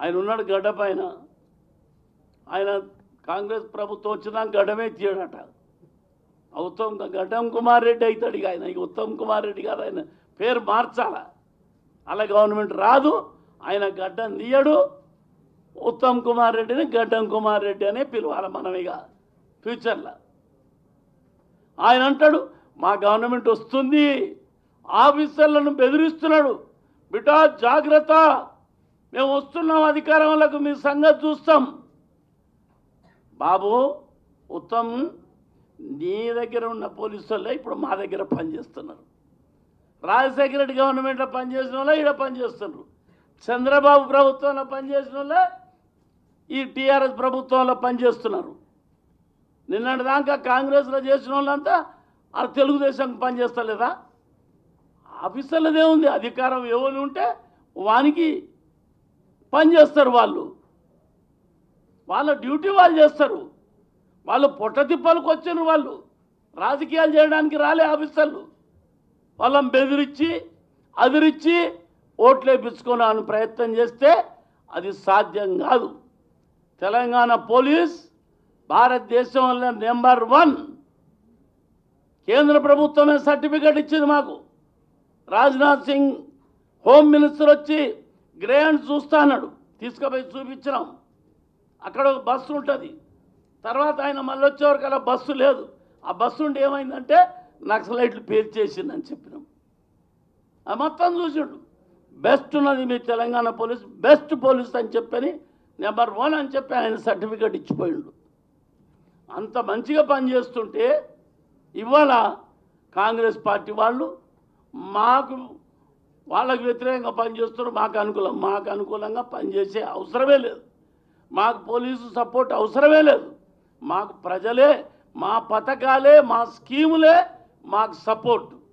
ఆయన ఉన్నాడు గడ్డ పైన ఆయన కాంగ్రెస్ ప్రభుత్వం వచ్చినా గడ్డమే తీయడట ఉత్తమ్ గడ్డం కుమార్ రెడ్డి అవుతాడు ఇక ఆయన ఇక ఉత్తమ్ కుమార్ రెడ్డి కాదు ఆయన పేరు మార్చాల అలా గవర్నమెంట్ రాదు ఆయన గడ్డం తీయడు ఉత్తమ్ కుమార్ రెడ్డిని గడ్డం కుమార్ రెడ్డి అనే పిలవాలి మనం ఇక ఫ్యూచర్లో ఆయన అంటాడు మా గవర్నమెంట్ వస్తుంది ఆఫీసర్లను బెదిరిస్తున్నాడు బిటా జాగ్రత్త మేము వస్తున్నాం అధికారంలోకి మీ సంగతి చూస్తాం బాబు ఉత్తమ్ నీ దగ్గర ఉన్న పోలీసు వాళ్ళే ఇప్పుడు మా దగ్గర పనిచేస్తున్నారు రాజశేఖర రెడ్డి గవర్నమెంట్లో పనిచేసిన వాళ్ళే ఇక్కడ పనిచేస్తున్నారు చంద్రబాబు ప్రభుత్వంలో పనిచేసిన వాళ్ళే ఈ టీఆర్ఎస్ ప్రభుత్వంలో పనిచేస్తున్నారు నిన్నటి దాకా కాంగ్రెస్లో చేసిన వాళ్ళంతా ఆ తెలుగుదేశం పనిచేస్తలేదా ఆఫీసర్లదే ఉంది అధికారం ఎవరు ఉంటే వానికి పనిచేస్తారు వాళ్ళు వాళ్ళ డ్యూటీ వాళ్ళు చేస్తారు వాళ్ళు పొట్ట తిప్పలకు వచ్చిన వాళ్ళు రాజకీయాలు చేయడానికి రాలే ఆఫీసర్లు వాళ్ళని బెదిరించి అదిరించి ఓట్లు వేయించుకోవడానికి ప్రయత్నం చేస్తే అది సాధ్యం కాదు తెలంగాణ పోలీస్ భారతదేశంలో నెంబర్ వన్ కేంద్ర ప్రభుత్వమే సర్టిఫికెట్ ఇచ్చింది మాకు రాజ్నాథ్ సింగ్ హోమ్ మినిస్టర్ వచ్చి గ్రేండ్ చూస్తా అన్నాడు తీసుకుపోయి చూపించినాం అక్కడ ఒక బస్సు ఉంటుంది తర్వాత ఆయన మళ్ళీ వచ్చేవరకు అలా బస్సు లేదు ఆ బస్సు ఉండి ఏమైందంటే నక్సలైట్లు పేర్చేసిందని చెప్పినాం అది మొత్తం చూసిండు బెస్ట్ ఉన్నది మీ తెలంగాణ పోలీస్ బెస్ట్ పోలీస్ అని చెప్పని నెంబర్ వన్ అని చెప్పి ఆయన సర్టిఫికెట్ ఇచ్చిపోయిండు అంత మంచిగా పనిచేస్తుంటే ఇవాళ కాంగ్రెస్ పార్టీ వాళ్ళు మాకు వాళ్ళకు వ్యతిరేకంగా పనిచేస్తున్నారు మాకు అనుకూలం మాకు అనుకూలంగా పనిచేసే అవసరమే లేదు మాకు పోలీసు సపోర్ట్ అవసరమే లేదు మాకు ప్రజలే మా పథకాలే మా స్కీములే మాకు సపోర్ట్